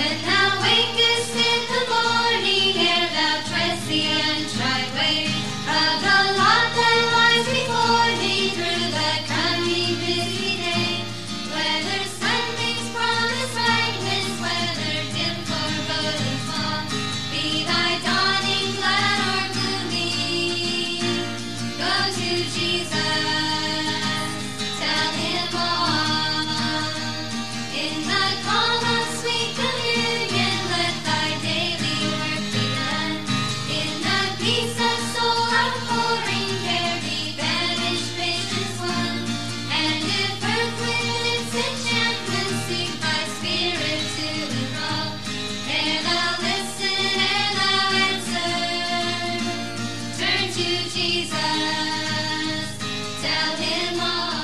When thou wakest in the morning, ere thou treadst the untried way of the lot that lies before thee through the coming busy day, whether sunbeams promise brightness, whether dim foreboding fall, be thy dawning glad or gloomy. Go to Jesus, tell him all. In the calm of sweet communion, let thy daily work be done. In the peace of soul outpouring care be banished patience won. And if earth with its enchantments seek thy spirit to enthrall, ere thou listen, ere thou answer, turn to Jesus, tell him all.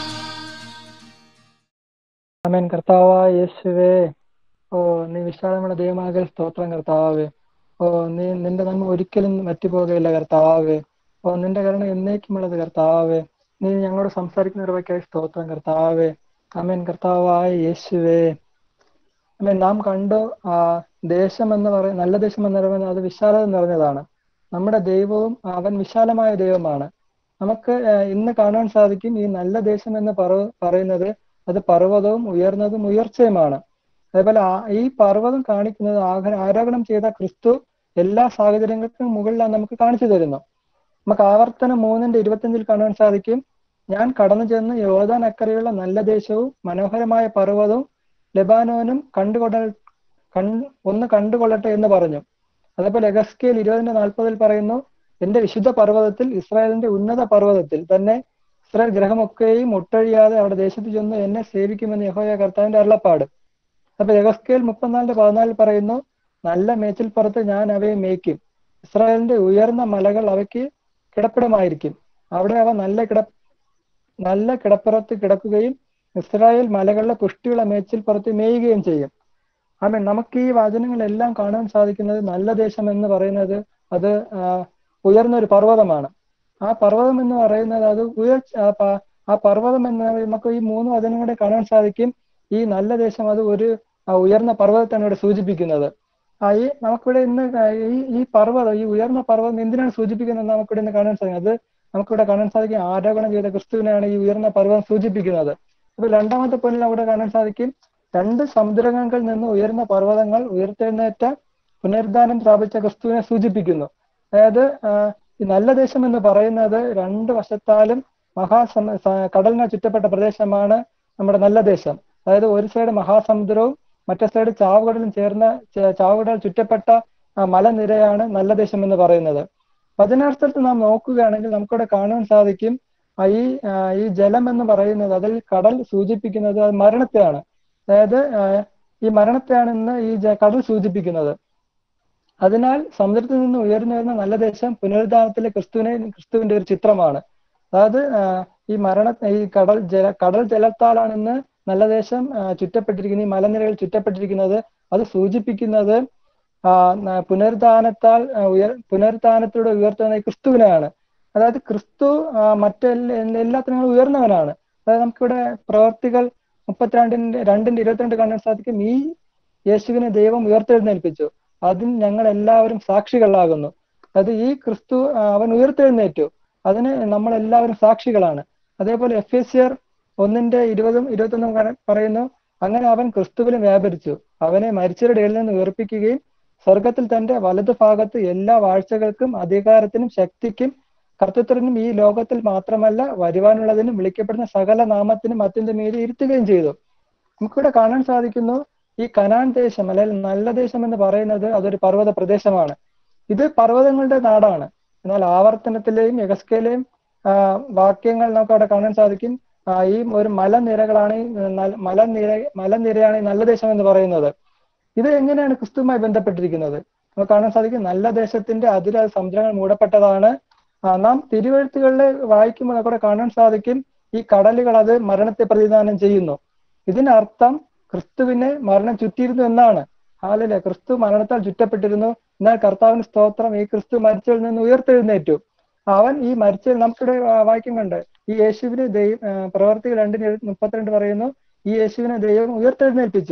ആമേൻ കർത്താവായ യേശുവേ ഓ നീ വിശാലമുള്ള ദൈവമാകൽ സ്തോത്രം കർത്താവേ ഓ നീ നിന്റെ നന്മ ഒരിക്കലും മറ്റുപോകുകയില്ല കർത്താവേ ഓ നിന്റെ കരുണ എന്നേക്കുമുള്ളത് കർത്താവേ നീ ഞങ്ങളോട് സംസാരിക്കുന്ന ഇടവയ്ക്കായി സ്തോത്രം കർത്താവേ ആമേൻ കർത്താവായ യേശുവേ ആമേൻ നാം കണ്ടു ആ ദേശം എന്ന് പറയുന്ന നല്ല ദേശം എന്ന് പറയുന്നത് അത് വിശാലത നിറഞ്ഞതാണ് നമ്മുടെ ദൈവവും അവൻ വിശാലമായ ദൈവമാണ് നമുക്ക് ആ, ഇന്ന് കാണാൻ സാധിക്കും ഈ നല്ല ദേശം എന്ന് പറ പറയുന്നത് അത് പർവ്വതവും ഉയർന്നതും ഉയർച്ചയുമാണ് അതേപോലെ ആ- ഈ പർവ്വതം കാണിക്കുന്നത് ആഗ്ര- ആരോഹണം ചെയ്ത ക്രിസ്തു എല്ലാ സാഹചര്യങ്ങൾക്കും മുകളിലാണ് നമുക്ക് കാണിച്ചു തരുന്നു നമുക്ക് ആവർത്തനം മൂന്നിന്റെ ഇരുപത്തിയഞ്ചിൽ കാണാൻ സാധിക്കും ഞാൻ കടന്നു ചെന്ന് യോർദാൻ അക്കരെയുള്ള നല്ല ദേശവും മനോഹരമായ പർവ്വതവും ലെബാനോനും കണ്ടുകൊണ്ട കൺ ഒന്ന് കണ്ടുകൊള്ളട്ടെ എന്ന് പറഞ്ഞു അതേപോലെ എഗസ്കേൽ ഇരുപതിന്റെ നാൽപ്പതിൽ പറയുന്നു എന്റെ വിശുദ്ധ പർവ്വതത്തിൽ ഇസ്രായേലിന്റെ ഉന്നത പർവ്വതത്തിൽ തന്നെ ഇസ്രായേൽ ഗ്രഹമൊക്കെയും ഒട്ടഴിയാതെ അവിടെ ദേശത്ത് ചെന്ന് എന്നെ സേവിക്കുമെന്ന് യഹോയ കർത്താവിന്റെ അരുളപ്പാട് അപ്പൊ യഗസ്കേൽ മുപ്പത്തിനാലിന്റെ പതിനാലിൽ പറയുന്നു നല്ല മേച്ചിൽപ്പുറത്ത് ഞാൻ അവയെ മേയ്ക്കും ഇസ്രായേലിന്റെ ഉയർന്ന മലകൾ അവയ്ക്ക് കിടപ്പിടമായിരിക്കും അവിടെ അവ നല്ല കിട നല്ല കിടപ്പുറത്ത് കിടക്കുകയും ഇസ്രായേൽ മലകളിലെ പുഷ്ടിയുള്ള മേച്ചിൽപ്പുറത്ത് മേയുകയും ചെയ്യും ആമേൻ നമുക്ക് ഈ വചനങ്ങളെല്ലാം കാണാൻ സാധിക്കുന്നത് നല്ല ദേശം എന്ന് പറയുന്നത് അത് ആ, ഉയർന്ന ഒരു പർവ്വതമാണ് ആ പർവ്വതം എന്ന് പറയുന്നത് അത് ഉയർച്ച ആ പ- ആ പർവ്വതം എന്ന് പറയുന്നത് നമുക്ക് ഈ മൂന്ന് വചനങ്ങളെ കാണാൻ സാധിക്കും ഈ നല്ല ദേശം അത് ഒരു ആ, ഉയർന്ന പർവ്വതത്താണ് ഇവിടെ സൂചിപ്പിക്കുന്നത് ആ ഈ നമുക്കിവിടെ ഇന്ന് ക- ഈ ഈ പർവ്വതം ഈ ഉയർന്ന പർവ്വതം എന്തിനാണ് സൂചിപ്പിക്കുന്നത് നമുക്കിവിടെ ഇന്ന് കാണാൻ സാധിക്കും അത് നമുക്കിവിടെ കാണാൻ സാധിക്കും ആരോപണം ചെയ്ത ക്രിസ്തുവിനെയാണ് ഈ ഉയർന്ന പർവ്വതം സൂചിപ്പിക്കുന്നത് അപ്പൊ രണ്ടാമത്തെ പോയിന്റിൽ അവിടെ കാണാൻ സാധിക്കും രണ്ട് സമുദ്രങ്ങളിൽ നിന്ന് ഉയർന്ന പർവ്വതങ്ങൾ ഉയർത്തെഴുന്നേറ്റ പുനരുദ്ധാനം പ്രാപിച്ച ക്രിസ്തുവിനെ സൂചിപ്പിക്കുന്നു അതായത് ആ, ഈ നല്ല ദേശം എന്ന് പറയുന്നത് രണ്ട് വശത്താലും മഹാസമ സ- കടലിനാൽ ചുറ്റപ്പെട്ട പ്രദേശമാണ് നമ്മുടെ നല്ല ദേശം അതായത് ഒരു സൈഡ് മഹാസമുദ്രവും മറ്റേ സൈഡ് ചാവുകടലും ചേർന്ന ച- ചാവുകടൽ ചുറ്റപ്പെട്ട ആ, മലനിരയാണ് നല്ല ദേശം എന്ന് പറയുന്നത് വചനാർത്ഥത്തിൽ നാം നോക്കുകയാണെങ്കിൽ നമുക്കിവിടെ കാണാൻ സാധിക്കും ആ, ഈ ആ, ഈ ജലം എന്ന് പറയുന്നത് അതിൽ കടൽ സൂചിപ്പിക്കുന്നത് അത് മരണത്തെയാണ് അതായത് ആ, ഈ മരണത്തെയാണ് ഇന്ന് ഈ ജ- കടൽ സൂചിപ്പിക്കുന്നത് അതിനാൽ സമുദ്രത്തിൽ നിന്ന് ഉയർന്നു വരുന്ന നല്ല ദേശം പുനരുദ്ധാനത്തിലെ ക്രിസ്തുവിനെ ക്രിസ്തുവിന്റെ ഒരു ചിത്രമാണ് അതായത് ആ, ഈ മരണ ഈ കടൽ ജല കടൽ ജലത്താലാണ് ഇന്ന് നല്ല ദേശം ആ, ചുറ്റപ്പെട്ടിരിക്കുന്നത് ഈ മലനിരകൾ ചുറ്റപ്പെട്ടിരിക്കുന്നത് അത് സൂചിപ്പിക്കുന്നത് ആ, ന- പുനരുദ്ധാനത്താൽ ആ, ഉയർ പുനരുദ്ധാനത്തിലൂടെ ഉയർത്തുന്ന ഈ ക്രിസ്തുവിനെയാണ് അതായത് ക്രിസ്തു ആ, മറ്റെല്ലാ എല്ലാത്തിനും ഉയർന്നവനാണ് അതായത് നമുക്കിവിടെ പ്രവർത്തികൾ മുപ്പത്തിരണ്ടിന്റെ രണ്ടിന്റെ ഇരുപത്തിരണ്ട് കാണാൻ സാധിക്കും ഈ യേശുവിനെ ദൈവം ഉയർത്തെഴുന്നേൽപ്പിച്ചു അതിന് ഞങ്ങൾ എല്ലാവരും സാക്ഷികളാകുന്നു അത് ഈ ക്രിസ്തു ആ, അവൻ ഉയർത്തെഴുന്നേറ്റു അതിന് നമ്മൾ എല്ലാവരും സാക്ഷികളാണ് അതേപോലെ എഫ് എസ് ഒന്നിന്റെ ഇരുപതും ഇരുപത്തൊന്നും കാണ- പറയുന്നു അങ്ങനെ അവൻ ക്രിസ്തുവിലും വ്യാപരിച്ചു അവനെ മരിച്ചവരുടെ ഇടയിൽ നിന്ന് ഉയർപ്പിക്കുകയും സ്വർഗത്തിൽ തന്റെ വലതു ഭാഗത്ത് എല്ലാ വാഴ്ചകൾക്കും അധികാരത്തിനും ശക്തിക്കും കർത്തൃത്വത്തിനും ഈ ലോകത്തിൽ മാത്രമല്ല വരുവാനുള്ളതിനും വിളിക്കപ്പെടുന്ന സകല നാമത്തിനും അത്യന്തം മീതി ഇരുത്തുകയും ചെയ്തു നമുക്കിവിടെ കാണാൻ സാധിക്കുന്നു ഈ കനാൻ ദേശം അല്ലെങ്കിൽ നല്ല ദേശം എന്ന് പറയുന്നത് അതൊരു പർവ്വത പ്രദേശമാണ് ഇത് പർവ്വതങ്ങളുടെ നാടാണ് എന്നാൽ ആവർത്തനത്തിലെയും യഗസ്കയിലെയും ആ, വാക്യങ്ങൾ നമുക്ക് അവിടെ കാണാൻ സാധിക്കും ആ, ഈ ഒരു മലനിരകളാണ് ഈ നൽ- മലനിര മലനിരയാണ് ഈ നല്ല ദേശം എന്ന് പറയുന്നത് ഇത് എങ്ങനെയാണ് ക്രിസ്തുവുമായി ബന്ധപ്പെട്ടിരിക്കുന്നത് നമുക്ക് കാണാൻ സാധിക്കും നല്ല ദേശത്തിന്റെ അതിര സമുദ്രങ്ങൾ മൂടപ്പെട്ടതാണ് ആ, നാം തിരുവഴുത്തുകളിൽ വായിക്കുമ്പോൾ നമുക്കവിടെ കാണാൻ സാധിക്കും ഈ കടലുകൾ അത് മരണത്തെ പ്രതിദാനം ചെയ്യുന്നു ഇതിനർത്ഥം ക്രിസ്തുവിനെ മരണം ചുറ്റിയിരുന്നു എന്നാണ് ഹാലല്ലേ ക്രിസ്തു മരണത്താൽ ചുറ്റപ്പെട്ടിരുന്നു എന്നാൽ കർത്താവിന് സ്തോത്രം ഈ ക്രിസ്തു മരിച്ചതിൽ നിന്ന് ഉയർത്തെഴുന്നേറ്റു അവൻ ഈ മരിച്ച നമുക്കിവിടെ വാ- വായിക്കുന്നുണ്ട് ഈ യേശുവിനെ ദൈവം പ്രവർത്തികൾ രണ്ടിന് എഴു- മുപ്പത്തിരണ്ട് പറയുന്നു ഈ യേശുവിനെ ദൈവം ഉയർത്തെഴുന്നേൽപ്പിച്ചു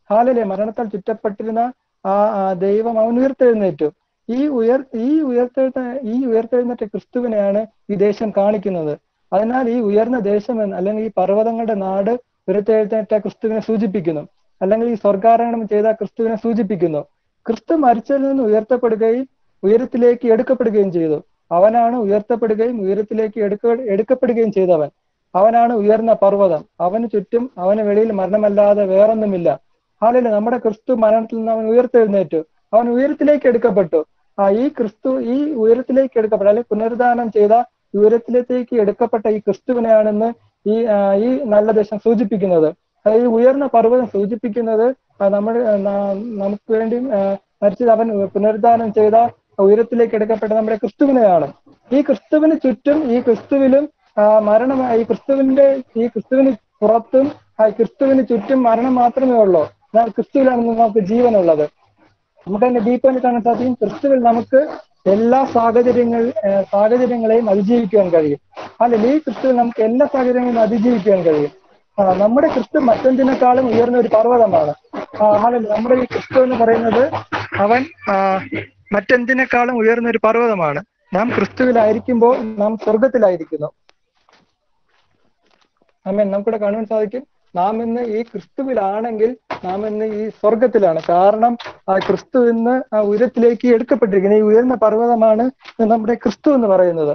ഹാലലെ മരണത്താൽ ചുറ്റപ്പെട്ടിരുന്ന ആ ആ ദൈവം അവൻ ഉയർത്തെഴുന്നേറ്റു ഈ ഉയർ ഈ ഉയർത്തെഴുന്ന ഈ ഉയർത്തെഴുന്നേറ്റ ക്രിസ്തുവിനെയാണ് ഈ ദേശം കാണിക്കുന്നത് അതിനാൽ ഈ ഉയർന്ന ദേശം എന്ന് അല്ലെങ്കിൽ ഈ പർവ്വതങ്ങളുടെ നാട് ഉയർത്തെഴുന്നേറ്റ ക്രിസ്തുവിനെ സൂചിപ്പിക്കുന്നു അല്ലെങ്കിൽ ഈ സ്വർഗാരോഹണം ചെയ്ത ക്രിസ്തുവിനെ സൂചിപ്പിക്കുന്നു ക്രിസ്തു മരിച്ചതിൽ നിന്ന് ഉയർത്തപ്പെടുകയും ഉയരത്തിലേക്ക് എടുക്കപ്പെടുകയും ചെയ്തു അവനാണ് ഉയർത്തപ്പെടുകയും ഉയരത്തിലേക്ക് എടുക്ക എടുക്കപ്പെടുകയും ചെയ്തവൻ അവനാണ് ഉയർന്ന പർവ്വതം അവന് ചുറ്റും അവന് വെളിയിൽ മരണമല്ലാതെ വേറൊന്നുമില്ല ഹാലല്ലേ നമ്മുടെ ക്രിസ്തു മരണത്തിൽ നിന്ന് അവൻ ഉയർത്തെഴുന്നേറ്റു അവൻ ഉയരത്തിലേക്ക് എടുക്കപ്പെട്ടു ആ ഈ ക്രിസ്തു ഈ ഉയരത്തിലേക്ക് എടുക്കപ്പെട്ട അല്ലെങ്കിൽ പുനരുദ്ധാനം ചെയ്ത ഉയരത്തിലേക്ക് എടുക്കപ്പെട്ട ഈ ക്രിസ്തുവിനെയാണെന്ന് ഈ ആ, ഈ നല്ല ദേശം സൂചിപ്പിക്കുന്നത് അത് ഈ ഉയർന്ന പർവ്വതം സൂചിപ്പിക്കുന്നത് ആ, നമ്മുടെ ആ, ന- നമുക്ക് വേണ്ടി ആ, മരിച്ചത് അവൻ പുനരുദ്ധാനം ചെയ്ത ഉയരത്തിലേക്ക് എടുക്കപ്പെട്ട നമ്മുടെ ക്രിസ്തുവിനെയാണ് ഈ ക്രിസ്തുവിന് ചുറ്റും ഈ ക്രിസ്തുവിലും ആ, മരണം ഈ ക്രിസ്തുവിന്റെ ഈ ക്രിസ്തുവിന് പുറത്തും ആ ക്രിസ്തുവിന് ചുറ്റും മരണം മാത്രമേ ഉള്ളൂ എന്നാൽ ക്രിസ്തുവിലാണ് നമുക്ക് ജീവനുള്ളത് നമുക്ക് തന്നെ ഡീപ്പായിട്ട് കാണാൻ സാധിക്കും ക്രിസ്തുവിൽ നമുക്ക് എല്ലാ സാഹചര്യങ്ങൾ ഏഹ് സാഹചര്യങ്ങളെയും അതിജീവിക്കാൻ കഴിയും അല്ലെങ്കിൽ ഈ ക്രിസ്തുവിൽ നമുക്ക് എല്ലാ സാഹചര്യങ്ങളെയും അതിജീവിക്കാൻ കഴിയും ആ, നമ്മുടെ ക്രിസ്തു മറ്റെന്തിനേക്കാളും ഉയർന്ന ഒരു പർവ്വതമാണ് ഹാലല്ല നമ്മുടെ ഈ ക്രിസ്തു എന്ന് പറയുന്നത് അവൻ ആ, മറ്റെന്തിനേക്കാളും ഉയർന്ന ഒരു പർവ്വതമാണ് നാം ക്രിസ്തുവിലായിരിക്കുമ്പോൾ നാം സ്വർഗത്തിലായിരിക്കുന്നു ആമേൻ നമുക്കിവിടെ കാണുവാൻ സാധിക്കും നാം ഇന്ന് ഈ ക്രിസ്തുവിലാണെങ്കിൽ നാം ഇന്ന് ഈ സ്വർഗത്തിലാണ് കാരണം ആ ക്രിസ്തു ഇന്ന് ആ ഉയരത്തിലേക്ക് എടുക്കപ്പെട്ടിരിക്കുന്നത് ഈ ഉയർന്ന പർവ്വതമാണ് നമ്മുടെ ക്രിസ്തു എന്ന് പറയുന്നത്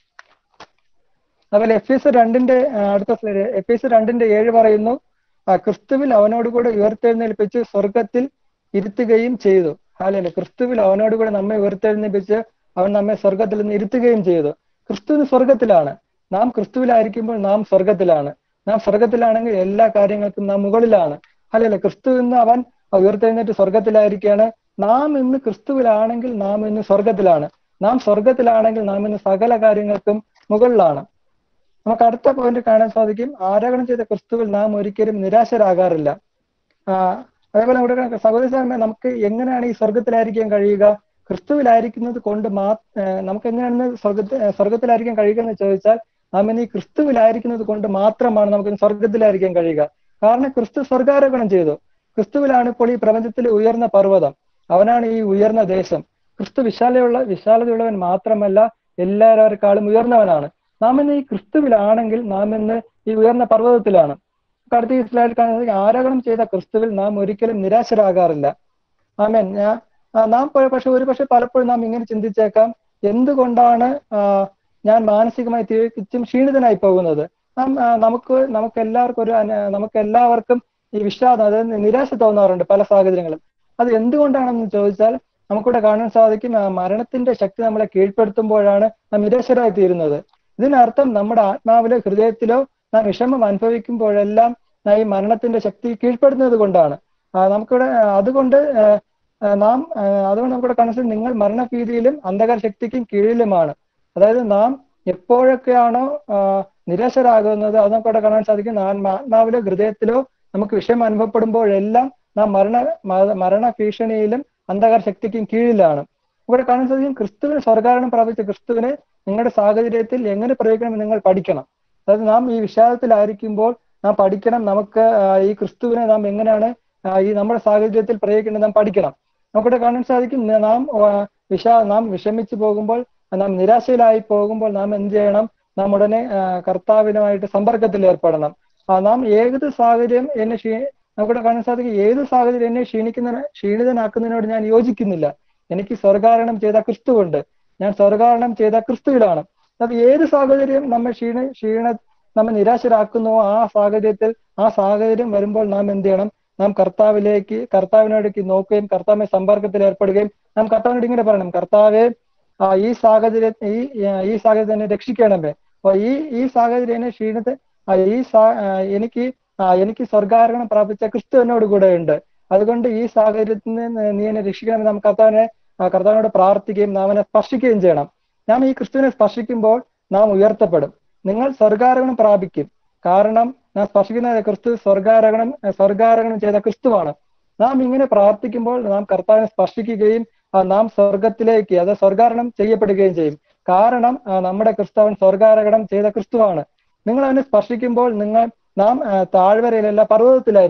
അതുപോലെ എഫ് എസ് രണ്ടിന്റെ ആ, അടുത്ത സ്ലൈഡ് എഫ് എസ് രണ്ടിന്റെ ഏഴ് പറയുന്നു ആ ക്രിസ്തുവിൽ അവനോടുകൂടെ ഉയർത്തെഴുന്നേൽപ്പിച്ച് സ്വർഗത്തിൽ ഇരുത്തുകയും ചെയ്തു അല്ലല്ലേ ക്രിസ്തുവിൽ അവനോടുകൂടെ നമ്മെ ഉയർത്തെഴുന്നേൽപ്പിച്ച് അവൻ നമ്മെ സ്വർഗത്തിൽ നിന്ന് ഇരുത്തുകയും ചെയ്തു ക്രിസ്തുവിന് സ്വർഗത്തിലാണ് നാം ക്രിസ്തുവിലായിരിക്കുമ്പോൾ നാം സ്വർഗത്തിലാണ് നാം സ്വർഗത്തിലാണെങ്കിൽ എല്ലാ കാര്യങ്ങൾക്കും നാം മുകളിലാണ് അല്ലല്ലേ ക്രിസ്തു ഇന്ന് അവൻ ഉയർത്തെഴുന്നേറ്റ് സ്വർഗത്തിലായിരിക്കുകയാണ് നാം ഇന്ന് ക്രിസ്തുവിലാണെങ്കിൽ നാം ഇന്ന് സ്വർഗത്തിലാണ് നാം സ്വർഗത്തിലാണെങ്കിൽ നാം ഇന്ന് സകല കാര്യങ്ങൾക്കും മുകളിലാണ് നമുക്ക് അടുത്ത പോയിന്റ് കാണാൻ സാധിക്കും ആരോപണം ചെയ്ത ക്രിസ്തുവിൽ നാം ഒരിക്കലും നിരാശരാകാറില്ല ആ, അതേപോലെ ഇവിടെ കാണാം, സഹോദരി സഹോദരന്മാരെ, നമുക്ക് എങ്ങനെയാണ് ഈ സ്വർഗത്തിലായിരിക്കാൻ കഴിയുക ക്രിസ്തുവിലായിരിക്കുന്നത് കൊണ്ട് മാ ഏ, നമുക്ക് എങ്ങനെയാണ് സ്വർഗത്തിൽ സ്വർഗത്തിലായിരിക്കാൻ കഴിയുക എന്ന് ചോദിച്ചാൽ നാം ഇന്ന് ഈ ക്രിസ്തുവിലായിരിക്കുന്നത് കൊണ്ട് മാത്രമാണ് നമുക്ക് ഇന്ന് സ്വർഗത്തിലായിരിക്കാൻ കഴിയുക കാരണം ക്രിസ്തു സ്വർഗാരോപണം ചെയ്തു ക്രിസ്തുവിലാണ് ഇപ്പോൾ ഈ പ്രപഞ്ചത്തിലെ ഉയർന്ന പർവ്വതം അവനാണ് ഈ ഉയർന്ന ദേശം ക്രിസ്തു വിശാലയുള്ള വിശാലതയുള്ളവൻ മാത്രമല്ല എല്ലാവരെക്കാളും ഉയർന്നവനാണ് നാം ഇന്ന് ഈ ക്രിസ്തുവിലാണെങ്കിൽ നാം ഇന്ന് ഈ ഉയർന്ന പർവ്വതത്തിലാണ് അടുത്ത ഈ സ്ലൈഡിൽ കാണുന്നത് ആരോപണം ചെയ്ത ക്രിസ്തുവിൽ നാം ഒരിക്കലും നിരാശരാകാറില്ല ആമേൻ ഞാൻ ആ, നാം പ- പക്ഷെ ഒരു പക്ഷെ പലപ്പോഴും നാം ഇങ്ങനെ ചിന്തിച്ചേക്കാം എന്തുകൊണ്ടാണ് ആ, ഞാൻ മാനസികമായി തികച്ചും ക്ഷീണിതനായി പോകുന്നത് നാം ആ, നമുക്ക് നമുക്ക് എല്ലാവർക്കും ഒരു അന- നമുക്ക് എല്ലാവർക്കും ഈ വിഷാദം അതായത് നിരാശ തോന്നാറുണ്ട് പല സാഹചര്യങ്ങളും അത് എന്തുകൊണ്ടാണെന്ന് ചോദിച്ചാൽ നമുക്കിവിടെ കാണാൻ സാധിക്കും ആ, മരണത്തിന്റെ ശക്തി നമ്മളെ കീഴ്പ്പെടുത്തുമ്പോഴാണ് നാം നിരാശരായി തീരുന്നത് ഇതിനർത്ഥം നമ്മുടെ ആത്മാവിലോ ഹൃദയത്തിലോ നാം വിഷമം അനുഭവിക്കുമ്പോഴെല്ലാം നാം ഈ മരണത്തിന്റെ ശക്തി കീഴ്പ്പെടുന്നത് കൊണ്ടാണ് ആ, നമുക്കിവിടെ ആ, അതുകൊണ്ട് ആ, ആ, നാം ആ, അതുകൊണ്ട് നമുക്കിവിടെ കാണാൻ സാധിക്കും നിങ്ങൾ മരണഭീതിയിലും അന്ധകാര ശക്തിക്കും കീഴിലുമാണ് അതായത് നാം എപ്പോഴൊക്കെയാണോ ആ, നിരാശരാകുന്നത് അത് നമുക്കിവിടെ കാണാൻ സാധിക്കും നാം ആത്മാവിലോ ഹൃദയത്തിലോ നമുക്ക് വിഷയം അനുഭവപ്പെടുമ്പോഴെല്ലാം നാം മരണ മ- മരണ ഭീഷണിയിലും അന്ധകാര ശക്തിക്കും കീഴിലാണ് ഇവിടെ കാണാൻ സാധിക്കും ക്രിസ്തുവിന് സ്വർഗാരണം പ്രാപിച്ച ക്രിസ്തുവിനെ നിങ്ങളുടെ സാഹചര്യത്തിൽ എങ്ങനെ പ്രയോഗിക്കണമെന്ന് നിങ്ങൾ പഠിക്കണം അതായത് നാം ഈ വിഷാദത്തിലായിരിക്കുമ്പോൾ നാം പഠിക്കണം നമുക്ക് ആ, ഈ ക്രിസ്തുവിനെ നാം എങ്ങനെയാണ് ആ, ഈ നമ്മുടെ സാഹചര്യത്തിൽ പ്രയോഗിക്കേണ്ടത് നാം പഠിക്കണം നമുക്കിവിടെ കാണാൻ സാധിക്കും ന- നാം ആ, വിഷാ നാം വിഷമിച്ചു പോകുമ്പോൾ നാം നിരാശയിലായി പോകുമ്പോൾ നാം എന്ത് ചെയ്യണം നാം ഉടനെ ആ, കർത്താവിനുമായിട്ട് സമ്പർക്കത്തിൽ ഏർപ്പെടണം ആ, നാം ഏത് സാഹചര്യം എന്നെ ക്ഷീ നമുക്കിവിടെ കാണാൻ സാധിക്കും ഏത് സാഹചര്യം എന്നെ ക്ഷീണിക്കുന്ന ക്ഷീണിതനാക്കുന്നതിനോട് ഞാൻ യോജിക്കുന്നില്ല എനിക്ക് സ്വർഗാരണം ചെയ്ത ക്രിസ്തുവുണ്ട് ഞാൻ സ്വർഗാരണം ചെയ്ത ക്രിസ്തുവിലാണ് അത് ഏത് സാഹചര്യം നമ്മെ ക്ഷീണ ക്ഷീണ നമ്മെ നിരാശരാക്കുന്നുവോ ആ സാഹചര്യത്തിൽ ആ സാഹചര്യം വരുമ്പോൾ നാം എന്ത് ചെയ്യണം നാം കർത്താവിലേക്ക് കർത്താവിനോടേക്ക് നോക്കുകയും കർത്താവിനെ സമ്പർക്കത്തിൽ ഏർപ്പെടുകയും നാം കർത്താവിനോട് ഇങ്ങനെ പറയണം കർത്താവെ ആ, ഈ സാഹചര്യ ഈ ഈ സാഹചര്യം എന്നെ രക്ഷിക്കണമേ അപ്പൊ ഈ ഈ സാഹചര്യം എന്നെ ക്ഷീണത്തെ ആ, ഈ സാ- ആ, എനിക്ക് ആ, എനിക്ക് സ്വർഗാരോഹണം പ്രാപിച്ച ക്രിസ്തു എന്നോട് കൂടെ ഉണ്ട് അതുകൊണ്ട് ഈ സാഹചര്യത്തിൽ നിന്ന് നീ എന്നെ രക്ഷിക്കണമെന്ന് നാം കർത്താവിനെ ആ, കർത്താവിനോട് പ്രാർത്ഥിക്കുകയും നാം അവനെ സ്പർശിക്കുകയും ചെയ്യണം നാം ഈ ക്രിസ്തുവിനെ സ്പർശിക്കുമ്പോൾ നാം ഉയർത്തപ്പെടും നിങ്ങൾ സ്വർഗാരോഹണം പ്രാപിക്കും കാരണം നാം സ്പർശിക്കുന്ന ക്രിസ്തു സ്വർഗാരോഹണം സ്വർഗാരോഹണം ചെയ്ത ക്രിസ്തുവാണ് നാം ഇങ്ങനെ പ്രാർത്ഥിക്കുമ്പോൾ നാം കർത്താവിനെ സ്പർശിക്കുകയും ആ, നാം സ്വർഗത്തിലേക്ക് അത് സ്വർഗാരോഹണം ചെയ്യപ്പെടുകയും ചെയ്യും കാരണം ആ, നമ്മുടെ ക്രിസ്തുവൻ സ്വർഗാരോഹണം ചെയ്ത ക്രിസ്തുവാണ് നിങ്ങൾ അവനെ സ്പർശിക്കുമ്പോൾ നിങ്ങൾ നാം ആ, താഴ്വരയിലല്ല പർവ്വതത്തിലായിരിക്കും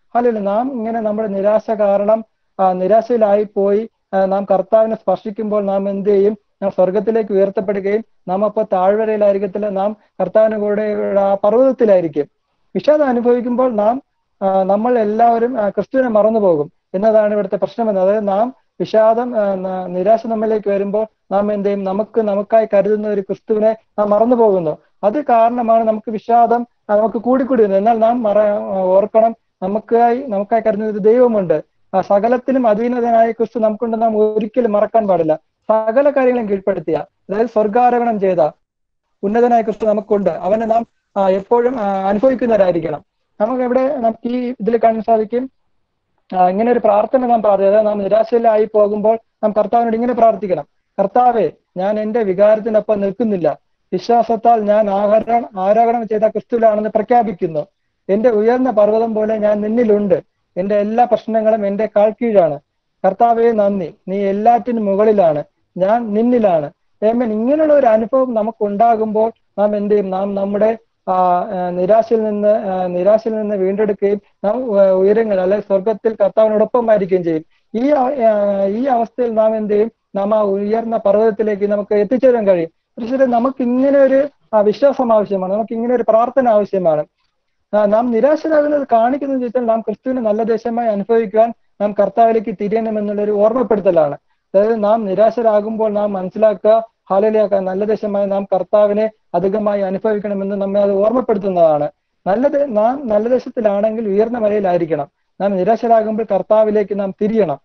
അല്ലല്ലോ നാം ഇങ്ങനെ നമ്മുടെ നിരാശ കാരണം ആ, നിരാശയിലായി പോയി ആ, നാം കർത്താവിനെ സ്പർശിക്കുമ്പോൾ നാം എന്ത് ചെയ്യും നാം സ്വർഗത്തിലേക്ക് ഉയർത്തപ്പെടുകയും നാം അപ്പോൾ താഴ്വരയിലായിരിക്കത്തില്ല നാം കർത്താവിന് കൂടെ ആ പർവ്വതത്തിലായിരിക്കും വിഷാദം അനുഭവിക്കുമ്പോൾ നാം ആ, നമ്മൾ എല്ലാവരും ആ, ക്രിസ്തുവിനെ മറന്നു പോകും എന്നതാണ് ഇവിടുത്തെ പ്രശ്നമെന്ന് അതായത് നാം വിഷാദം ആ, ന- നിരാശ നമ്മളിലേക്ക് വരുമ്പോൾ നാം എന്ത് ചെയ്യും നമുക്ക് നമുക്കായി കരുതുന്ന ഒരു ക്രിസ്തുവിനെ നാം മറന്നു പോകുന്നു അത് കാരണമാണ് നമുക്ക് വിഷാദം ആ, നമുക്ക് കൂടിക്കൂടി വരുന്നത് എന്നാൽ നാം മറ ഓർക്കണം നമുക്കായി നമുക്കായി കരുതുന്ന ഒരു ദൈവമുണ്ട് ആ സകലത്തിലും അധീനതനായ ക്രിസ്തു നമുക്കുണ്ട് നാം ഒരിക്കലും മറക്കാൻ പാടില്ല സകല കാര്യങ്ങളും കീഴ്പ്പെടുത്തിയ അതായത് സ്വർഗാരോഹണം ചെയ്ത ഉന്നതനായ ക്രിസ്തു നമുക്കുണ്ട് അവനെ നാം ആ, എപ്പോഴും ആ, അനുഭവിക്കുന്നവരായിരിക്കണം നമുക്ക് ഇവിടെ നമുക്ക് ഈ ഇതിൽ കാണാൻ സാധിക്കും ആ, ഇങ്ങനെ ഒരു പ്രാർത്ഥന നാം പ്രാർത്ഥിക്കുക അതായത് നാം നിരാശയിലായി പോകുമ്പോൾ നാം കർത്താവിനോട് ഇങ്ങനെ പ്രാർത്ഥിക്കണം കർത്താവെ ഞാൻ എന്റെ വികാരത്തിനൊപ്പം നിൽക്കുന്നില്ല വിശ്വാസത്താൽ ഞാൻ ആഹരണം ആരോഹണം ചെയ്ത ക്രിസ്തുവിലാണെന്ന് പ്രഖ്യാപിക്കുന്നു എന്റെ ഉയർന്ന പർവ്വതം പോലെ ഞാൻ നിന്നിലുണ്ട് എന്റെ എല്ലാ പ്രശ്നങ്ങളും എന്റെ കാൽ കീഴാണ് കർത്താവെ നന്ദി നീ എല്ലാറ്റിനും മുകളിലാണ് ഞാൻ നിന്നിലാണ് ഏമൻ ഇങ്ങനെയുള്ള ഒരു അനുഭവം നമുക്ക് ഉണ്ടാകുമ്പോൾ നാം എന്ത് ചെയ്യും നാം നമ്മുടെ ആ, ആ, നിരാശയിൽ നിന്ന് ആ, നിരാശയിൽ നിന്ന് വീണ്ടെടുക്കുകയും നാം ആ, ഉയരങ്ങൾ അല്ലെങ്കിൽ സ്വർഗത്തിൽ കർത്താവിനോടൊപ്പമായിരിക്കുകയും ചെയ്യും ഈ അവ- ആ, ഈ അവസ്ഥയിൽ നാം എന്ത് ചെയ്യും നാം ആ ഉയർന്ന പർവ്വതത്തിലേക്ക് നമുക്ക് എത്തിച്ചേരാൻ കഴിയും പക്ഷേ നമുക്ക് ഇങ്ങനെ ഒരു ആ, വിശ്വാസം ആവശ്യമാണ് നമുക്ക് ഇങ്ങനെ ഒരു പ്രാർത്ഥന ആവശ്യമാണ് ആ, നാം നിരാശരാകുന്നത് കാണിക്കുന്നത് വെച്ചാൽ നാം ക്രിസ്തുവിനെ നല്ല ദേശമായി അനുഭവിക്കുവാൻ നാം കർത്താവിലേക്ക് തിരിയണമെന്നുള്ളൊരു ഓർമ്മപ്പെടുത്തലാണ് അതായത് നാം നിരാശരാകുമ്പോൾ നാം മനസ്സിലാക്കുക ഹാലലിയാക്കാൻ നല്ല ദേശമായി നാം കർത്താവിനെ അധികമായി അനുഭവിക്കണമെന്ന് നമ്മെ അത് ഓർമ്മപ്പെടുത്തുന്നതാണ് നല്ലത് നാം നല്ല ദേശത്തിലാണെങ്കിൽ ഉയർന്ന മലയിലായിരിക്കണം നാം നിരാശരാകുമ്പോൾ കർത്താവിലേക്ക് നാം തിരിയണം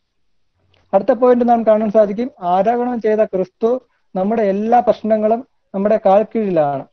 അടുത്ത പോയിന്റ് നാം കാണാൻ സാധിക്കും ആരോപണം ചെയ്ത ക്രിസ്തു നമ്മുടെ എല്ലാ പ്രശ്നങ്ങളും നമ്മുടെ കാൽ കീഴിലാണ്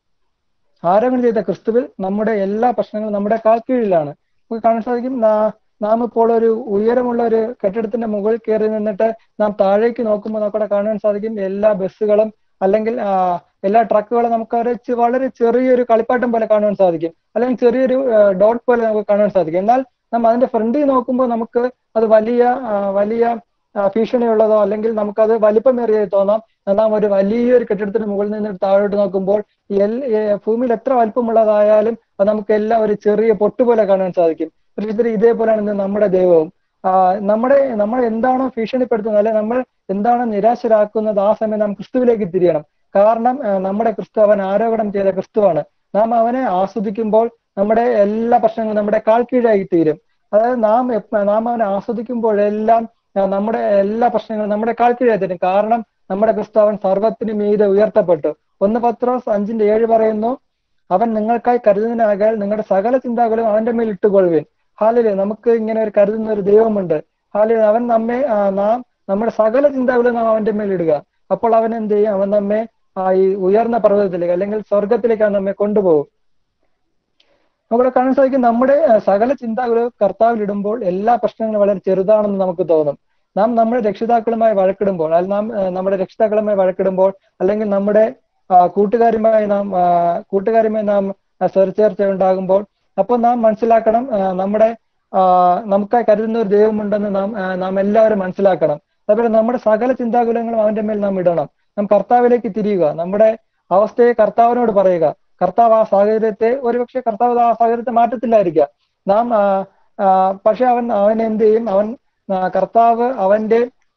ആരോപണം ചെയ്ത ക്രിസ്തുവിൽ നമ്മുടെ എല്ലാ പ്രശ്നങ്ങളും നമ്മുടെ കാൽ കീഴിലാണ് നമുക്ക് കാണാൻ സാധിക്കും നാ- നാം ഇപ്പോൾ ഒരു ഉയരമുള്ള ഒരു കെട്ടിടത്തിന്റെ മുകളിൽ കയറി നിന്നിട്ട് നാം താഴേക്ക് നോക്കുമ്പോൾ നമുക്കവിടെ കാണാൻ സാധിക്കും എല്ലാ ബസ്സുകളും അല്ലെങ്കിൽ ആ, എല്ലാ ട്രക്കുകളും നമുക്ക് ഒരു ചെ- വളരെ ചെറിയൊരു കളിപ്പാട്ടം പോലെ കാണുവാൻ സാധിക്കും അല്ലെങ്കിൽ ചെറിയൊരു ഡോട്ട് പോലെ നമുക്ക് കാണാൻ സാധിക്കും എന്നാൽ നാം അതിന്റെ ഫ്രണ്ടിൽ നോക്കുമ്പോൾ നമുക്ക് അത് വലിയ ആ, വലിയ ആ, ഭീഷണിയുള്ളതോ അല്ലെങ്കിൽ നമുക്കത് വലിപ്പമേറിയതായി തോന്നാം നാം ഒരു വലിയൊരു കെട്ടിടത്തിന് മുകളിൽ നിന്ന് താഴോട്ട് നോക്കുമ്പോൾ ഈ എൽ- ഏ, ഭൂമിയിൽ എത്ര വലിപ്പമുള്ളതായാലും അത് നമുക്ക് എല്ലാം ഒരു ചെറിയ പൊട്ട് പോലെ കാണാൻ സാധിക്കും പക്ഷേ ഇതേപോലെയാണ് ഇന്ന് നമ്മുടെ ദൈവവും ആ, നമ്മുടെ നമ്മൾ എന്താണോ ഭീഷണിപ്പെടുത്തുന്നത് അല്ലെ നമ്മൾ എന്താണോ നിരാശരാക്കുന്നത് ആ സമയം നാം ക്രിസ്തുവിലേക്ക് തിരിയണം കാരണം ആ, നമ്മുടെ ക്രിസ്തു അവൻ ആരോപണം ചെയ്ത ക്രിസ്തുവാണ് നാം അവനെ ആസ്വദിക്കുമ്പോൾ നമ്മുടെ എല്ലാ പ്രശ്നങ്ങളും നമ്മുടെ കാൽ കീഴായി തീരും അതായത് നാം എപ്പ- നാം അവനെ ആസ്വദിക്കുമ്പോഴെല്ലാം ആ, നമ്മുടെ എല്ലാ പ്രശ്നങ്ങളും നമ്മുടെ കാൽ കീഴായി തീരും കാരണം നമ്മുടെ ക്രിസ്തു അവൻ സർവത്തിന് മീതെ ഉയർത്തപ്പെട്ടു ഒന്ന് പത്രോസ് അഞ്ചിന്റെ ഏഴ് പറയുന്നു അവൻ നിങ്ങൾക്കായി കരുതുന്നതിനാകാൽ നിങ്ങളുടെ സകല ചിന്താകളും അവന്റെ മേൽ ഇട്ടുകൊള്ളുവിൻ ഹാലിലെ നമുക്ക് ഇങ്ങനെ ഒരു കരുതുന്ന ഒരു ദൈവമുണ്ട് ഹാലിലെ അവൻ നമ്മെ ആ, നാം നമ്മുടെ സകല ചിന്തകളും നാം അവന്റെ മേൽ ഇടുക അപ്പോൾ അവൻ എന്ത് ചെയ്യും അവൻ നമ്മെ ആ, ഈ ഉയർന്ന പർവ്വതത്തിലേക്ക് അല്ലെങ്കിൽ സ്വർഗത്തിലേക്ക് അവൻ നമ്മെ കൊണ്ടുപോകും നമുക്കിവിടെ കാണാൻ സാധിക്കും നമ്മുടെ ആ, സകല ചിന്തകളും കർത്താവിൽ ഇടുമ്പോൾ എല്ലാ പ്രശ്നങ്ങളും വളരെ ചെറുതാണെന്ന് നമുക്ക് തോന്നും നാം നമ്മുടെ രക്ഷിതാക്കളുമായി വഴക്കിടുമ്പോൾ അല്ലെങ്കിൽ നാം ആ, നമ്മുടെ രക്ഷിതാക്കളുമായി വഴക്കിടുമ്പോൾ അല്ലെങ്കിൽ നമ്മുടെ ആ, കൂട്ടുകാരുമായി നാം ആ, കൂട്ടുകാരുമായി നാം ആ, സ്വരച്ചേർച്ച ഉണ്ടാകുമ്പോൾ അപ്പോൾ നാം മനസ്സിലാക്കണം ആ, നമ്മുടെ ആ, നമുക്കായി കരുതുന്ന ഒരു ദൈവമുണ്ടെന്ന് നാം ആ, നാം എല്ലാവരും മനസ്സിലാക്കണം അതുപോലെ നമ്മുടെ സകല ചിന്താകുലങ്ങളും അവന്റെ മേൽ നാം ഇടണം നാം കർത്താവിലേക്ക് തിരിയുക നമ്മുടെ അവസ്ഥയെ കർത്താവിനോട് പറയുക കർത്താവ് ആ സാഹചര്യത്തെ ഒരുപക്ഷെ കർത്താവ് ആ സാഹചര്യത്തെ മാറ്റത്തില്ലായിരിക്കാം നാം ആ, ആ, പക്ഷെ അവൻ അവൻ എന്ത് ചെയ്യും അവൻ ആ, കർത്താവ് അവന്റെ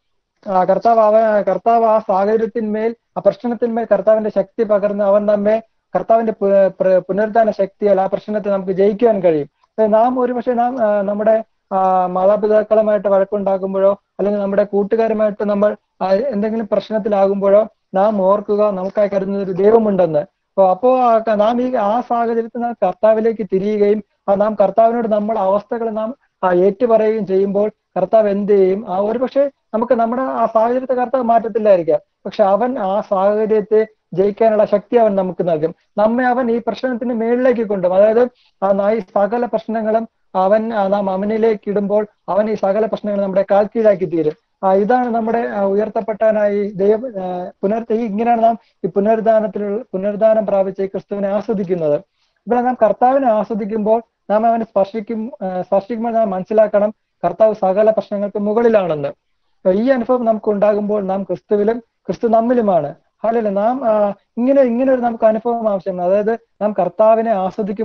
ആ, കർത്താവ് അവ കർത്താവ് ആ സാഹചര്യത്തിന്മേൽ ആ പ്രശ്നത്തിന്മേൽ കർത്താവിന്റെ ശക്തി പകർന്ന് അവൻ നമ്മെ കർത്താവിന്റെ പു- പ്ര- പുനരുദ്ധാന ശക്തിയാൽ ആ പ്രശ്നത്തെ നമുക്ക് ജയിക്കുവാൻ കഴിയും ഏ, നാം ഒരുപക്ഷെ നാം ആ, നമ്മുടെ ആ, മാതാപിതാക്കളുമായിട്ട് വഴക്കുണ്ടാക്കുമ്പോഴോ അല്ലെങ്കിൽ നമ്മുടെ കൂട്ടുകാരുമായിട്ട് നമ്മൾ ആ, എന്തെങ്കിലും പ്രശ്നത്തിലാകുമ്പോഴോ നാം ഓർക്കുക നമുക്കായി കരുതുന്ന ഒരു ദൈവമുണ്ടെന്ന് അപ്പൊ അപ്പോ ആ ക- നാം ഈ ആ സാഹചര്യത്തിൽ നാം കർത്താവിലേക്ക് തിരിയുകയും ആ നാം കർത്താവിനോട് നമ്മൾ അവസ്ഥകൾ നാം ആ ഏറ്റുപറയുകയും ചെയ്യുമ്പോൾ കർത്താവ് എന്ത് ചെയ്യും ആ ഒരു പക്ഷേ നമുക്ക് നമ്മുടെ ആ സാഹചര്യത്തെ കർത്താവ് മാറ്റത്തില്ലായിരിക്കാം പക്ഷെ അവൻ ആ സാഹചര്യത്തെ ജയിക്കാനുള്ള ശക്തി അവൻ നമുക്ക് നൽകും നമ്മെ അവൻ ഈ പ്രശ്നത്തിന് മേളിലേക്ക് കൊണ്ടും അതായത് ആ നാ- ഈ സകല പ്രശ്നങ്ങളും അവൻ ആ, നാം അവനിലേക്ക് ഇടുമ്പോൾ അവൻ ഈ സകല പ്രശ്നങ്ങളും നമ്മുടെ കാൽ കീഴാക്കി തീരും ആ ഇതാണ് നമ്മുടെ ആ, ഉയർത്തപ്പെട്ടവനായി ദൈവ ആ, പുനർ ഈ ഇങ്ങനെയാണ് നാം ഈ പുനരുദ്ധാനത്തിലുള്ള പുനരുദ്ധാനം പ്രാപിച്ച ഈ ക്രിസ്തുവിനെ ആസ്വദിക്കുന്നത് ഇവിടെ നാം കർത്താവിനെ ആസ്വദിക്കുമ്പോൾ നാം അവനെ സ്പർശിക്കും ആ, സ്പർശിക്കുമ്പോൾ നാം മനസ്സിലാക്കണം കർത്താവ് സകല പ്രശ്നങ്ങൾക്ക് മുകളിലാണെന്ന് അപ്പൊ ഈ അനുഭവം നമുക്ക് ഉണ്ടാകുമ്പോൾ നാം ക്രിസ്തുവിലും ക്രിസ്തു നമ്മിലുമാണ് ഹാലല്ല നാം ആ, ഇങ്ങനെ ഇങ്ങനെ ഒരു നമുക്ക് അനുഭവം ആവശ്യമാണ് അതായത് നാം കർത്താവിനെ ആസ്വദിക്കുമ്പോൾ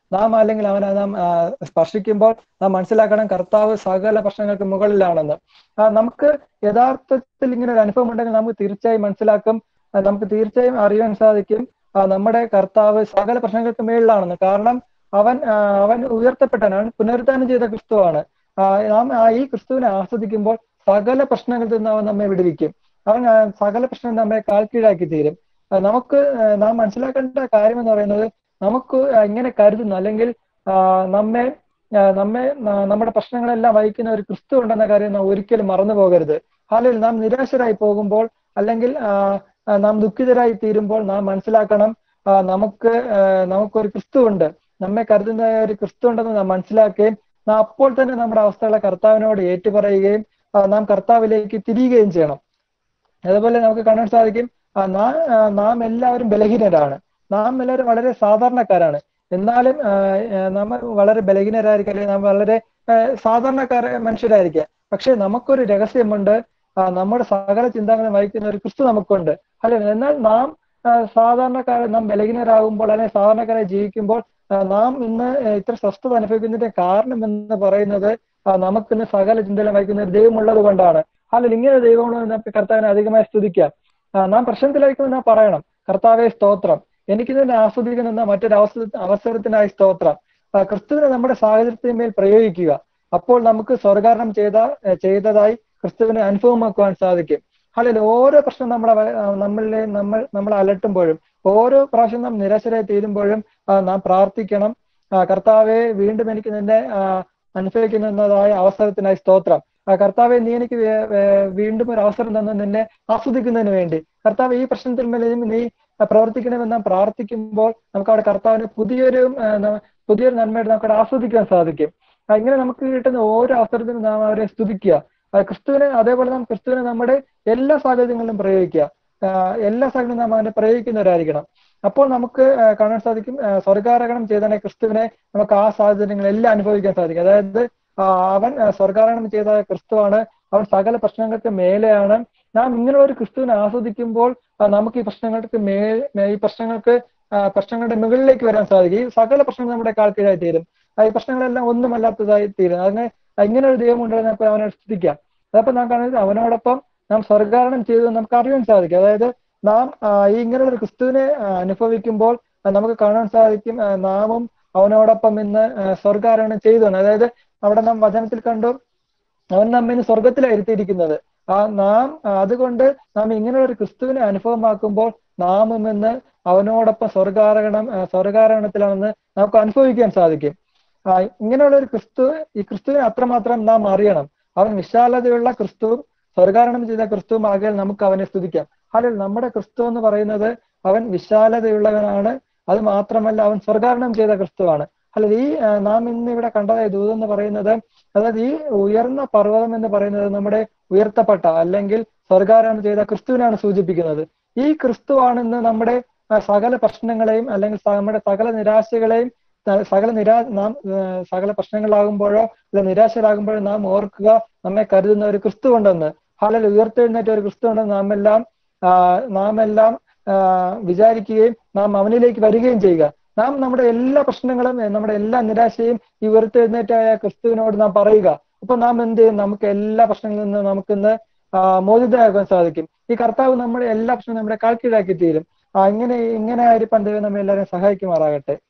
നാം അല്ലെങ്കിൽ അവനെ നാം ആ, സ്പർശിക്കുമ്പോൾ നാം മനസ്സിലാക്കണം കർത്താവ് സകല പ്രശ്നങ്ങൾക്ക് മുകളിലാണെന്ന് ആ, നമുക്ക് യഥാർത്ഥത്തിൽ ഇങ്ങനെ ഒരു അനുഭവം ഉണ്ടെങ്കിൽ നമുക്ക് തീർച്ചയായും മനസ്സിലാക്കും ആ, നമുക്ക് തീർച്ചയായും അറിയാൻ സാധിക്കും ആ, നമ്മുടെ കർത്താവ് സകല പ്രശ്നങ്ങൾക്ക് മേളിലാണെന്ന് കാരണം അവൻ ആ, അവൻ ഉയർത്തപ്പെട്ടവൻ അവൻ പുനരുദ്ധാനം ചെയ്ത ക്രിസ്തുവാണ് ആ, നാം ആ ഈ ക്രിസ്തുവിനെ ആസ്വദിക്കുമ്പോൾ സകല പ്രശ്നങ്ങളിൽ നിന്ന് അവൻ നമ്മെ വിടുവിക്കും അവൻ ആ, സകല പ്രശ്നം നമ്മെ കാൽക്കീഴാക്കി തീരും ആ, നമുക്ക് ആ, നാം മനസ്സിലാക്കേണ്ട കാര്യം എന്ന് പറയുന്നത് നമുക്ക് ആ, ഇങ്ങനെ കരുതുന്നു അല്ലെങ്കിൽ ആ, നമ്മെ ആ, നമ്മെ ന- നമ്മുടെ പ്രശ്നങ്ങളെല്ലാം വഹിക്കുന്ന ഒരു ക്രിസ്തു ഉണ്ടെന്ന കാര്യം നാം ഒരിക്കലും മറന്നു പോകരുത് അല്ലെങ്കിൽ നാം നിരാശരായി പോകുമ്പോൾ അല്ലെങ്കിൽ ആ, ആ, നാം ദുഃഖിതരായി തീരുമ്പോൾ നാം മനസ്സിലാക്കണം ആ, നമുക്ക് ആ, നമുക്കൊരു ക്രിസ്തു ഉണ്ട് നമ്മെ കരുതുന്ന ഒരു ക്രിസ്തു ഉണ്ടെന്ന് നാം മനസ്സിലാക്കുകയും നാം അപ്പോൾ തന്നെ നമ്മുടെ അവസ്ഥകളെ കർത്താവിനോട് ഏറ്റുപറയുകയും ആ, നാം കർത്താവിലേക്ക് തിരിയുകയും ചെയ്യണം അതുപോലെ നമുക്ക് കാണാൻ സാധിക്കും ആ, നാം ആ, നാം എല്ലാവരും ബലഹീനരാണ് നാം എല്ലാവരും വളരെ സാധാരണക്കാരാണ് എന്നാലും ആ, ആ, നമ്മൾ വളരെ ബലഹീനരായിരിക്കും അല്ലെങ്കിൽ നാം വളരെ ആ, സാധാരണക്കാര മനുഷ്യരായിരിക്കാം പക്ഷെ നമുക്കൊരു രഹസ്യമുണ്ട് ആ, നമ്മുടെ സകല ചിന്താങ്ങളും വഹിക്കുന്ന ഒരു ക്രിസ്തു നമുക്കുണ്ട് അല്ലെ എന്നാൽ നാം ആ, സാധാരണക്കാരെ നാം ബലഹീനരാകുമ്പോൾ അല്ലെങ്കിൽ സാധാരണക്കാരായി ജീവിക്കുമ്പോൾ ആ, നാം ഇന്ന് ഇത്ര സ്വസ്ഥത അനുഭവിക്കുന്നതിന്റെ കാരണം എന്ന് പറയുന്നത് ആ, നമുക്കിന്ന് സകല ചിന്തകളും വഹിക്കുന്ന ഒരു ദൈവമുള്ളത് കൊണ്ടാണ് അല്ലെങ്കിൽ ഇങ്ങനെ ദൈവമുള്ളത് നമുക്ക് കർത്താവിനെ അധികമായി സ്തുതിക്കാം ആ, നാം പ്രശ്നത്തിലായിരിക്കുമ്പോൾ നാം പറയണം കർത്താവെ സ്തോത്രം എനിക്ക് തന്നെ ആസ്വദിക്കുന്ന മറ്റൊരു അവസര അവസരത്തിനായി സ്തോത്രം ആ, ക്രിസ്തുവിനെ നമ്മുടെ സാഹചര്യത്തിന്മേൽ പ്രയോഗിക്കുക അപ്പോൾ നമുക്ക് സ്വർഗാരണം ചെയ്ത ഏ, ചെയ്തതായി ക്രിസ്തുവിനെ അനുഭവമാക്കുവാൻ സാധിക്കും അല്ലെങ്കിൽ ഓരോ പ്രശ്നം നമ്മളെ വ- ആ, നമ്മളിലെ നമ്മൾ നമ്മളെ അലട്ടുമ്പോഴും ഓരോ പ്രാവശ്യം നാം നിരാശരായി തീരുമ്പോഴും ആ, നാം പ്രാർത്ഥിക്കണം ആ, കർത്താവെ വീണ്ടും എനിക്ക് നിന്നെ ആ, അനുഭവിക്കുന്നതായ അവസരത്തിനായി സ്തോത്രം ആ, കർത്താവെ നീ എനിക്ക് വേ- വേ- വീണ്ടും ഒരു അവസരം തന്നു നിന്നെ ആസ്വദിക്കുന്നതിന് വേണ്ടി കർത്താവ് ഈ പ്രശ്നത്തിൽ മേലെയും നീ പ്രവർത്തിക്കണമെന്ന് നാം പ്രാർത്ഥിക്കുമ്പോൾ നമുക്ക് അവിടെ കർത്താവിന് പുതിയൊരു ആ, ന- പുതിയൊരു നന്മയുടെ നമുക്ക് അവിടെ ആസ്വദിക്കാൻ സാധിക്കും ആ, ഇങ്ങനെ നമുക്ക് കിട്ടുന്ന ഓരോ അവസരത്തിനും നാം അവരെ സ്തുതിക്കുക ആ, ക്രിസ്തുവിനെ അതേപോലെ നാം ക്രിസ്തുവിനെ നമ്മുടെ എല്ലാ സാഹചര്യങ്ങളിലും പ്രയോഗിക്കുക ആ, എല്ലാ സാഹചര്യങ്ങളും നാം അവനെ പ്രയോഗിക്കുന്നവരായിരിക്കണം അപ്പോൾ നമുക്ക് ആ, കാണാൻ സാധിക്കും ആ, സ്വർഗാരോഹണം ചെയ്ത ക്രിസ്തുവിനെ നമുക്ക് ആ സാഹചര്യങ്ങളെല്ലാം അനുഭവിക്കാൻ സാധിക്കും അതായത് ആ, അവൻ ആ, സ്വർഗാരോഹണം ചെയ്ത ക്രിസ്തുവാണ് അവൻ സകല പ്രശ്നങ്ങൾക്ക് മേലെയാണ് നാം ഇങ്ങനെയുള്ള ഒരു ക്രിസ്തുവിനെ ആസ്വദിക്കുമ്പോൾ ആ, നമുക്ക് ഈ പ്രശ്നങ്ങൾക്ക് മേ മേ- ഈ പ്രശ്നങ്ങൾക്ക് ആ, പ്രശ്നങ്ങളുടെ മുകളിലേക്ക് വരാൻ സാധിക്കും ഈ സകല പ്രശ്നങ്ങൾ നമ്മുടെ കാൽ കീഴായി തീരും ആ, ഈ പ്രശ്നങ്ങളെല്ലാം ഒന്നുമല്ലാത്തതായി തീരും അതിനെ ഇങ്ങനെ ഒരു ദൈവം ഉണ്ടെന്ന് നമുക്ക് അവനെ സ്തുതിക്കാം അതപ്പോൾ നാം കാണുന്നത് അവനോടൊപ്പം നാം സ്വർഗാരണം ചെയ്തു നമുക്ക് അറിയാൻ സാധിക്കും അതായത് നാം ആ, ഈ ഇങ്ങനെയുള്ള ഒരു ക്രിസ്തുവിനെ ആ, അനുഭവിക്കുമ്പോൾ ആ, നമുക്ക് കാണാൻ സാധിക്കും ആ, നാമും അവനോടൊപ്പം ഇന്ന് ആ, സ്വർഗാരോഹണം ചെയ്തു എന്ന്. അതായത് അവിടെ നാം വചനത്തിൽ കണ്ടു അവൻ നമ്മെ ഇന്ന് സ്വർഗത്തിലായിരുത്തിയിരിക്കുന്നത് ആ നാം ആ, അതുകൊണ്ട് നാം ഇങ്ങനെയുള്ള ഒരു ക്രിസ്തുവിനെ അനുഭവമാക്കുമ്പോൾ നാമും ഇന്ന് അവനോടൊപ്പം സ്വർഗാരോഹണം ആ, സ്വർഗാരോഹണത്തിലാണെന്ന് നമുക്ക് അനുഭവിക്കാൻ സാധിക്കും ആ, ഇങ്ങനെയുള്ള ഒരു ക്രിസ്തു ഈ ക്രിസ്തുവിനെ അത്രമാത്രം നാം അറിയണം അവൻ വിശാലതയുള്ള ക്രിസ്തുവും സ്വർഗാരോഹണം ചെയ്ത ക്രിസ്തുവും ആകയാൽ നമുക്ക് അവനെ സ്തുതിക്കാം അല്ലെങ്കിൽ നമ്മുടെ ക്രിസ്തു എന്ന് പറയുന്നത് അവൻ വിശാലതയുള്ളവനാണ് അത് മാത്രമല്ല അവൻ സ്വർഗാരോഹണം ചെയ്ത ക്രിസ്തുവാണ് അല്ല ഈ ആ, നാം ഇന്ന് ഇവിടെ കണ്ടതായ ദൂതം എന്ന് പറയുന്നത് അതായത് ഈ ഉയർന്ന പർവ്വതം എന്ന് പറയുന്നത് നമ്മുടെ ഉയർത്തപ്പെട്ട അല്ലെങ്കിൽ സ്വർഗാരോഹണം ചെയ്ത ക്രിസ്തുവിനാണ് സൂചിപ്പിക്കുന്നത് ഈ ക്രിസ്തുവാണ് ഇന്ന് നമ്മുടെ ആ, സകല പ്രശ്നങ്ങളെയും അല്ലെങ്കിൽ സ- നമ്മുടെ സകല നിരാശകളെയും ത- സകല നിരാ നാം ആ, സകല പ്രശ്നങ്ങളാകുമ്പോഴോ അല്ല നിരാശരാകുമ്പോഴോ നാം ഓർക്കുക നമ്മെ കരുതുന്ന ഒരു ക്രിസ്തു ഉണ്ടെന്ന് ഹാലൽ ഉയർത്തെഴുന്നേറ്റ ഒരു ക്രിസ്തു ഉണ്ടെന്ന് നാം എല്ലാം ആ, നാം എല്ലാം ആ, വിചാരിക്കുകയും നാം അവനിലേക്ക് വരികയും ചെയ്യുക നാം നമ്മുടെ എല്ലാ പ്രശ്നങ്ങളും ഏ, നമ്മുടെ എല്ലാ നിരാശയും ഈ ഉയർത്തെഴുന്നേറ്റായ ക്രിസ്തുവിനോട് നാം പറയുക അപ്പൊ നാം എന്ത് ചെയ്യും നമുക്ക് എല്ലാ പ്രശ്നങ്ങളിൽ നിന്ന് നമുക്കിന്ന് ആ, മോചിതരാകാൻ സാധിക്കും ഈ കർത്താവ് നമ്മുടെ എല്ലാ പ്രശ്നവും നമ്മുടെ കാൽക്കീഴാക്കി തീരും ആ, ഇങ്ങനെ ഇങ്ങനെ ആയിരിക്കാൻ ദൈവം നമ്മെ എല്ലാവരും സഹായിക്കുമാറാകട്ടെ